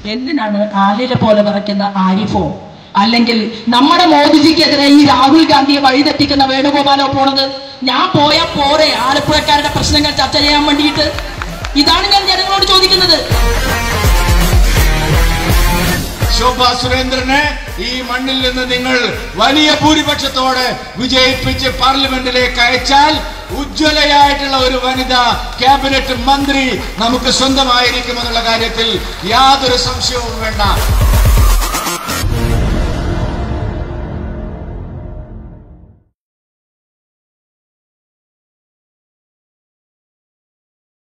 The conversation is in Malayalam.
എന്തിനാണ് ആലിലെ പോലെ വിറയ്ക്കുന്ന ആരിഫോ അല്ലെങ്കിൽ നമ്മുടെ മോദിജിക്കെതിരെ ഈ രാഹുൽ ഗാന്ധിയെ വഴിതെറ്റിക്കുന്ന വേണുഗോപാലോ പോണത് ഞാൻ പോയാ പോരെ ആലപ്പുഴക്കാരുടെ പ്രശ്നങ്ങൾ ചർച്ച ചെയ്യാൻ വേണ്ടിയിട്ട് ഇതാണ് ഞാൻ ജനങ്ങളോട് ചോദിക്കുന്നത് ശോഭ സുരേന്ദ്രനെ ഈ മണ്ണിൽ നിന്ന് നിങ്ങൾ വലിയ ഭൂരിപക്ഷത്തോടെ വിജയിപ്പിച്ച് പാർലമെന്റിലേക്ക് അയച്ചാൽ ഉജ്ജ്വലയായിട്ടുള്ള ഒരു വനിത ക്യാബിനറ്റ് മന്ത്രി നമുക്ക് സ്വന്തമായിരിക്കുമെന്നുള്ള കാര്യത്തിൽ യാതൊരു സംശയവും വേണ്ട